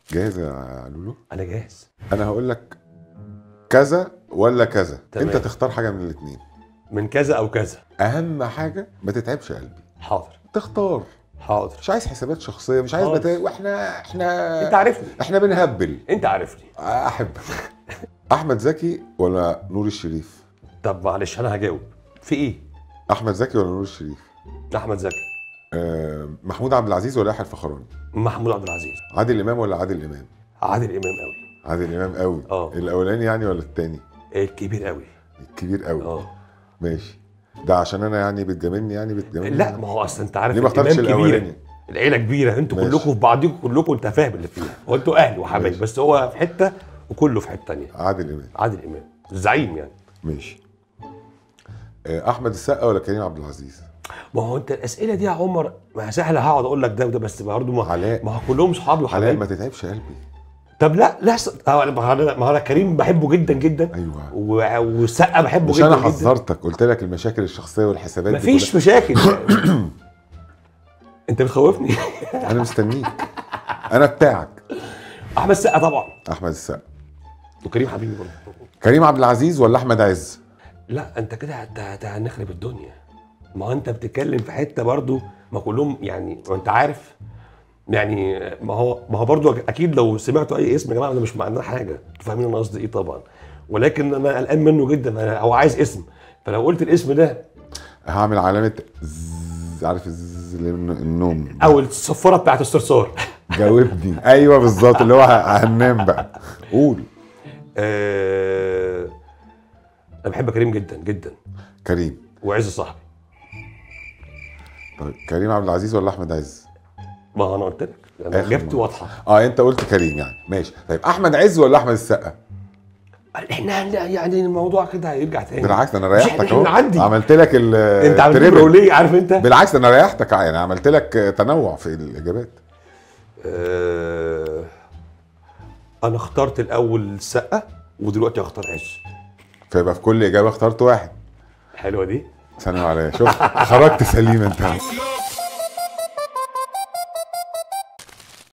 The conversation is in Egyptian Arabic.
جاهز يا لولو انا جاهز انا هقول لك كذا ولا كذا تمام. انت تختار حاجه من الاثنين من كذا او كذا اهم حاجه ما تتعبش قلبي حاضر تختار حاضر مش عايز حسابات شخصيه مش عايز خالص. بتا... واحنا احنا انت عارفني احنا بنهبل انت عارفني احبك احمد زكي ولا نور الشريف طب معلش انا هجاوب في ايه احمد زكي ولا نور الشريف احمد زكي آه محمود عبد العزيز ولا يحيى الفخراني محمود عبد العزيز عادل امام ولا عادل امام عادل امام قوي عادل امام قوي اه. الاولاني يعني ولا التاني الكبير قوي الكبير قوي اه ماشي ده عشان انا يعني بتجاملني يعني بتجاملني لا ما هو اصل انت عارف ليه ما اخترتش الإمام كبيرة. الاولاني العيله كبيره انتوا ماشي. كلكم في بعضكم كلكم انت فاهم اللي فيها هو انتوا اهل وحبايب ماشي. بس هو في حته وكله في حته ثانيه عادل امام عادل امام الزعيم يعني ماشي آه، احمد السقا ولا كريم عبد العزيز ما هو انت الاسئله دي يا عمر ما سهله هقعد اقول لك ده وده بس برضه ما, علاء. ما هو كلهم صحابي علاء وحبايب ما تتعبش قلبي طب لا لا س- اه ما هو انا ما هو انا كريم بحبه جدا جدا ايوه و- والسقا بحبه مش جدا انا جدا حذرتك قلت لك المشاكل الشخصيه والحسابات دي مفيش مشاكل انت بتخوفني كلها. انا مستنيك انا بتاعك احمد السقا طبعا احمد السقا وكريم حبيبي برضه كريم عبد العزيز ولا احمد عز لا انت كده هت- هت- هنخرب الدنيا ما هو انت بتتكلم في حته برضو ما كلهم يعني ما انت عارف يعني ما هو ما هو برضو اكيد لو سمعتوا اي اسم يا جماعه ده مش معناه حاجه انتوا فاهمين انا قصدي ايه طبعا ولكن انا قلقان منه جدا أنا- هو عايز اسم فلو قلت الاسم ده هعمل علامه زز عارف الزز اللي من النوم او الصفاره بتاعت الصرصار جاوبني ايوه بالظبط اللي هو ه- هننام بقى قول آه، انا بحب كريم جدا جدا كريم وعز صاحبي طيب كريم عبد العزيز ولا احمد عز ما هو انا قلت لك انا آخر اجابتي مرة. واضحه اه انت قلت كريم يعني ماشي طيب احمد عز ولا احمد السقا احنا يعني الموضوع كده هيرجع تاني بالعكس انا مش ريحتك احنا اهو عندي عملت لك ال انت عملت التريبل. ليه عارف انت بالعكس انا ريحتك يعني عملت لك تنوع في الاجابات آه، انا اخترت الاول السقه ودلوقتي هختار عز فيبقى في كل اجابه اخترت واحد حلوه دي ثانيه عليا شوف خرجت سليم انت Low